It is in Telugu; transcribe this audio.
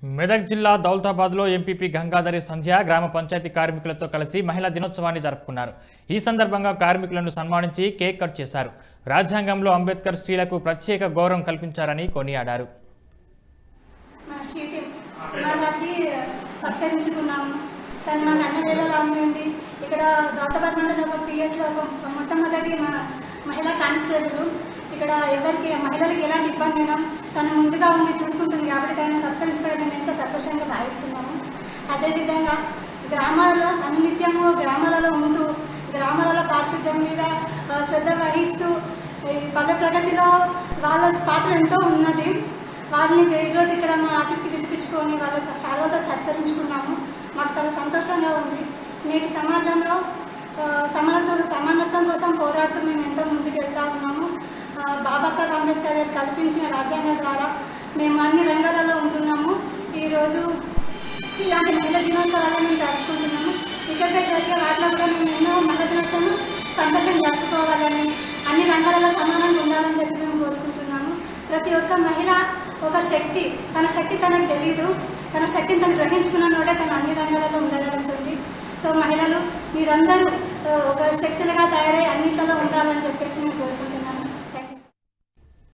మెదక్ జిల్లా దౌలతాబాద్లో ఎంపీపీ గంగాధరి సంధ్య గ్రామ పంచాయతీ కార్మికులతో కలిసి మహిళా దినోత్సవాన్ని జరుపుకున్నారు ఈ సందర్భంగా కార్మికులను సన్మానించి కేక్ కట్ చేశారు రాజ్యాంగంలో అంబేద్కర్ స్త్రీలకు ప్రత్యేక గౌరవం కల్పించారని కొనియాడారు మన షీటి మనకి సత్కరించుకున్నాము తను నాకు అన్న వేళ రానివ్వండి ఇక్కడ దాతబాద్ మండలం ఒక పిఎస్లో ఒక మొట్టమొదటి మన మహిళా కానిస్టేబుల్ ఇక్కడ ఎవరికి మహిళలకు ఎలాంటి ఇబ్బంది అయినా తను ముందుగా ఉండి చూసుకుంటుంది కాబట్టి తనని సత్కరించుకోవడం మేము ఎంతో సంతోషంగా భావిస్తున్నాము అదేవిధంగా గ్రామాలలో అనునిత్యము గ్రామాలలో ఉంటూ గ్రామాలలో పారిశుద్ధ్యం మీద ఆ, శ్రద్ధ వహిస్తూ ఈ పల్లె ప్రగతిలో వాళ్ళ పాత్ర ఎంతో ఉన్నది వాళ్ళని ఈరోజు ఇక్కడ మా ఆఫీస్కి పిలిపించుకొని వాళ్ళ శాలతో సత్కరించుకున్నాము మాకు చాలా సంతోషంగా ఉంది నేటి సమాజంలో ఆ, సమానత్వం సమానత్వం కోసం పోరాడుతూ మేము ఎంతో ముందుకు వెళ్తా ఉన్నాము ఆ, బాబాసాహెబ్ అంబేద్కర్ గారు కల్పించిన రాజ్యాంగం ద్వారా మేము అన్ని రంగాలలో ఉంటున్నాము ఈరోజు ఇలాంటి మహిళా దినోత్సవాలను మేము జరుపుకుంటున్నాము ఇక్కడికి జరిగే వాటిలో కూడా మేము ఎన్నో మహిళా దినోత్సవం సంతోషం జరుపుకోవాలని అన్ని రంగాలలో సమానంగా ఉండాలని చెప్పి మేము కోరుకుంటున్నాము ప్రతి ఒక్క మహిళ ఒక శక్తి తన శక్తి తనకు తెలియదు తన శక్తిని తను గ్రహించుకున్నోడే తన అన్ని రంగాలలో ఉండగలుగుతుంది సో మహిళలు మీరందరూ ఆ, ఒక శక్తులుగా తయారై అన్నింటిలో ఉండాలని చెప్పేసి మేము కోరుకుంటున్నాము